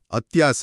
అత్యాశ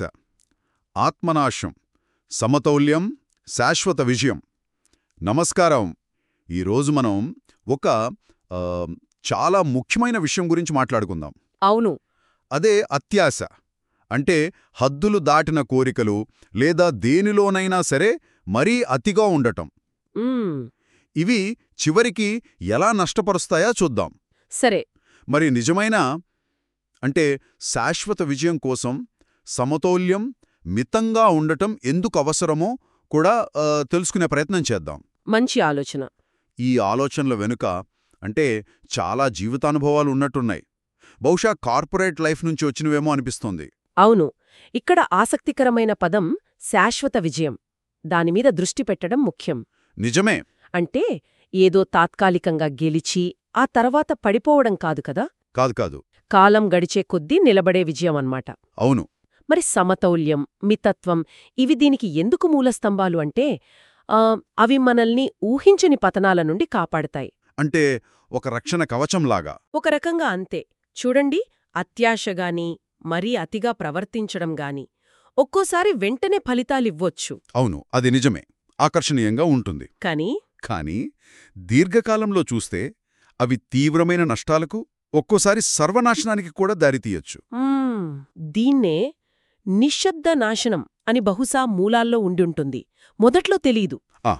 ఆత్మనాశం సమతౌల్యం శాశ్వత విజయం నమస్కారం ఈరోజు మనం ఒక ఆ, చాలా ముఖ్యమైన విషయం గురించి మాట్లాడుకుందాం అవును అదే అత్యాశ అంటే హద్దులు దాటిన కోరికలు లేదా దేనిలోనైనా సరే మరీ అతిగా ఉండటం మ్మ్. ఇవి చివరికి ఎలా నష్టపరుస్తాయా చూద్దాం సరే మరి నిజమైన అంటే శాశ్వత విజయం కోసం సమతౌల్యం మితంగా ఉండటం ఎందుకు అవసరమో కూడా ఆ, తెలుసుకునే ప్రయత్నం చేద్దాం మంచి ఆలోచన ఈ ఆలోచనల వెనుక అంటే చాలా జీవితానుభవాలు ఉన్నట్టున్నాయి బహుశా కార్పొరేట్ లైఫ్ నుంచి వచ్చినవేమో అనిపిస్తోంది అవును ఇక్కడ ఆసక్తికరమైన పదం శాశ్వత విజయం దానిమీద దృష్టి పెట్టడం ముఖ్యం నిజమే అంటే ఏదో తాత్కాలికంగా గెలిచి ఆ తర్వాత పడిపోవడం కాదు కదా కాదు కాదు కాలం గడిచే కొద్దీ నిలబడే విజయం అన్నమాట అవును మరి సమతౌల్యం మితత్వం ఇవి దీనికి ఎందుకు మూలస్తంభాలు అంటే ఆ, అవి మనల్ని ఊహించని పతనాల నుండి కాపాడతాయి అంటే ఒక రక్షణ కవచంలాగా ఒక రకంగా అంతే చూడండి అత్యాశగాని మరీ అతిగా ప్రవర్తించడం గాని ఒక్కోసారి వెంటనే ఫలితాలివ్వొచ్చు అవును అది నిజమే ఆకర్షణీయంగా ఉంటుంది కాని కానీ దీర్ఘకాలంలో చూస్తే అవి తీవ్రమైన నష్టాలకు ఒక్కోసారి సర్వనాశనానికి కూడా దారితీయొచ్చు మ్మ్, దీన్నే నిశ్శబ్ద నాశనం అని బహుశా మూలాల్లో ఉండుంటుంది మొదట్లో తెలీదు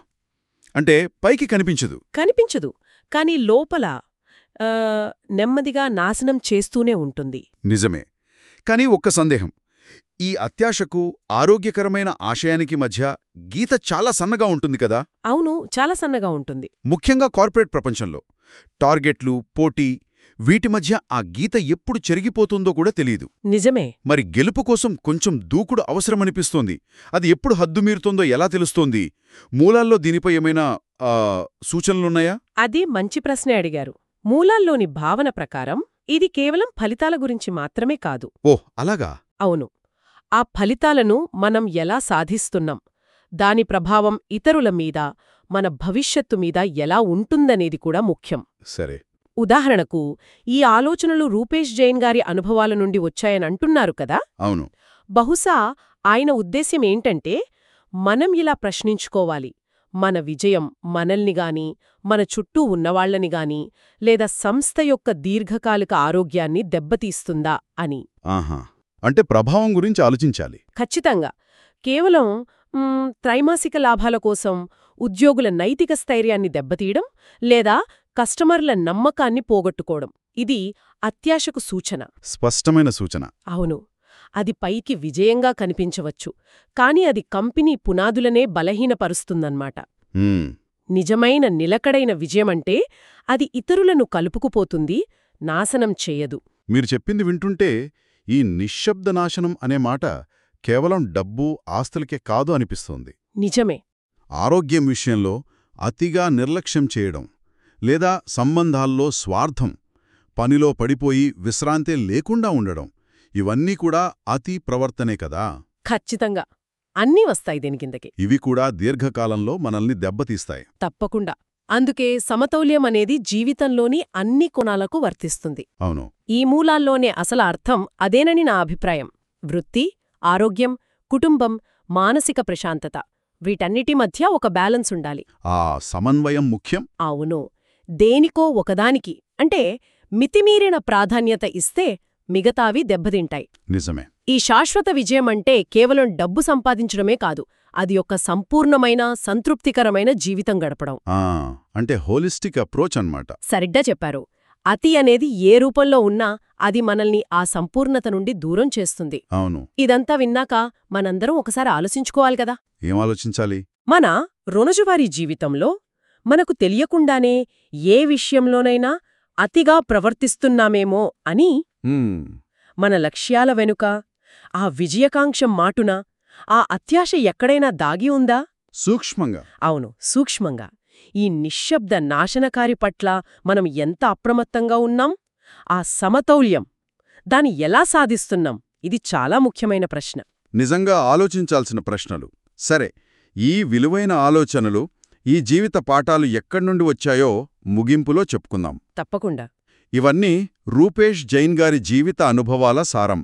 అంటే పైకి కనిపించదు కనిపించదు కాని లోపల ఆ, నెమ్మదిగా నాశనం చేస్తూనే ఉంటుంది నిజమే కానీ ఒక్క సందేహం ఈ అత్యాశకు ఆరోగ్యకరమైన ఆశయానికి మధ్య గీత చాలా సన్నగా ఉంటుంది కదా అవును చాలా సన్నగా ఉంటుంది ముఖ్యంగా కార్పొరేట్ ప్రపంచంలో టార్గెట్లు పోటీ వీటి మధ్య ఆ గీత ఎప్పుడు చెరిగిపోతుందో కూడా తెలియదు నిజమే మరి గెలుపు కోసం కొంచెం దూకుడు అవసరమనిపిస్తోంది అది ఎప్పుడు హద్దుమీరుతోందో ఎలా తెలుస్తోంది మూలాల్లో దీనిపై ఏమైనా ఆ, సూచనలున్నాయా అది మంచి ప్రశ్నే అడిగారు మూలాల్లోని భావన ప్రకారం ఇది కేవలం ఫలితాల గురించి మాత్రమే కాదు ఓ అలాగా అవును ఆ ఫలితాలను మనం ఎలా సాధిస్తున్నాం దాని ప్రభావం ఇతరుల మీద మన భవిష్యత్తు మీద ఎలా ఉంటుందనేది కూడా ముఖ్యం సరే ఉదాహరణకు ఈ ఆలోచనలు రూపేష్ జైన్ గారి అనుభవాల నుండి వచ్చాయనంటున్నారు కదా అవును బహుశా ఆయన ఉద్దేశ్యం ఏంటంటే మనం ఇలా ప్రశ్నించుకోవాలి మన విజయం మనల్ని గాని మన చుట్టూ ఉన్నవాళ్లని గాని లేదా సంస్థ యొక్క దీర్ఘకాలిక ఆరోగ్యాన్ని దెబ్బతీస్తుందా అని ఆహా అంటే ప్రభావం గురించి ఆలోచించాలి ఖచ్చితంగా కేవలం మ్, త్రైమాసిక లాభాల కోసం ఉద్యోగుల నైతిక స్థైర్యాన్ని దెబ్బతీయడం లేదా కస్టమర్ల నమ్మకాన్ని పోగొట్టుకోవడం ఇది అత్యాశకు సూచన స్పష్టమైన సూచన అవును అది పైకి విజయంగా కనిపించవచ్చు కాని అది కంపెనీ పునాదులనే బలహీనపరుస్తుందన్నమాట హ్మ్, నిజమైన నిలకడైన విజయమంటే అది ఇతరులను కలుపుకుపోతుంది నాశనం చేయదు మీరు చెప్పింది వింటుంటే ఈ నిశ్శబ్ద నాశనం అనే మాట కేవలం డబ్బు ఆస్తులకే కాదు అనిపిస్తోంది నిజమే ఆరోగ్యం విషయంలో అతిగా నిర్లక్ష్యం చేయడం లేదా సంబంధాల్లో స్వార్థం పనిలో పడిపోయి విశ్రాంతే లేకుండా ఉండడం ఇవన్నీ కూడా అతి ప్రవర్తనే కదా ఖచ్చితంగా అన్నీ వస్తాయి దీని కిందకి ఇవి కూడా దీర్ఘకాలంలో మనల్ని దెబ్బతీస్తాయి తప్పకుండా అందుకే సమతౌల్యం అనేది జీవితంలోని అన్ని కోణాలకు వర్తిస్తుంది అవును ఈ మూలాల్లోనే అసలు అర్థం అదేనని నా అభిప్రాయం వృత్తి ఆరోగ్యం కుటుంబం మానసిక ప్రశాంతత వీటన్నిటి మధ్య ఒక బ్యాలెన్స్ ఉండాలి ఆ సమన్వయం ముఖ్యం అవును దేనికో ఒకదానికి అంటే మితిమీరిన ప్రాధాన్యత ఇస్తే మిగతావి దెబ్బతింటాయి నిజమే ఈ శాశ్వత విజయం అంటే కేవలం డబ్బు సంపాదించడమే కాదు అది ఒక సంపూర్ణమైన సంతృప్తికరమైన జీవితం గడపడం ఆ అంటే హోలిస్టిక్ అప్రోచ్ అన్నమాట సరిగ్గా చెప్పారు అతి అనేది ఏ రూపంలో ఉన్నా అది మనల్ని ఆ సంపూర్ణత నుండి దూరం చేస్తుంది అవును ఇదంతా విన్నాక మనందరం ఒకసారి ఆలోచించుకోవాలి కదా ఏం ఆలోచించాలి మన రోజువారీ జీవితంలో మనకు తెలియకుండానే ఏ విషయంలోనైనా అతిగా ప్రవర్తిస్తున్నామేమో అని హ్మ్, మన లక్ష్యాల వెనుక ఆ విజయకాంక్ష మాటున ఆ అత్యాశ ఎక్కడైనా దాగి ఉందా సూక్ష్మంగా అవును సూక్ష్మంగా ఈ నిశ్శబ్ద నాశనకారి పట్ల మనం ఎంత అప్రమత్తంగా ఉన్నాం ఆ సమతౌల్యం దాన్ని ఎలా సాధిస్తున్నాం ఇది చాలా ముఖ్యమైన ప్రశ్న నిజంగా ఆలోచించాల్సిన ప్రశ్నలు సరే ఈ విలువైన ఆలోచనలు ఈ జీవిత పాఠాలు ఎక్కడ్నుండి వచ్చాయో ముగింపులో చెప్పుకుందాం తప్పకుండా ఇవన్నీ రూపేష్ జైన్ గారి జీవిత అనుభవాల సారం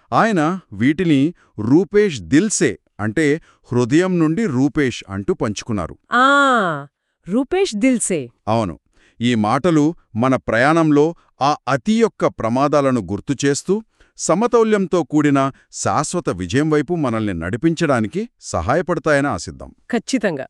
ఆయన వీటిని రూపేష్ దిల్సే అంటే హృదయం నుండి రూపేష్ అంటూ పంచుకున్నారు ఆ రూపేష్ దిల్సే అవును ఈ మాటలు మన ప్రయాణంలో ఆ అతి యొక్క ప్రమాదాలను గుర్తుచేస్తూ సమతౌల్యంతో కూడిన శాశ్వత విజయం వైపు మనల్ని నడిపించడానికి సహాయపడతాయని ఆశిద్దాం ఖచ్చితంగా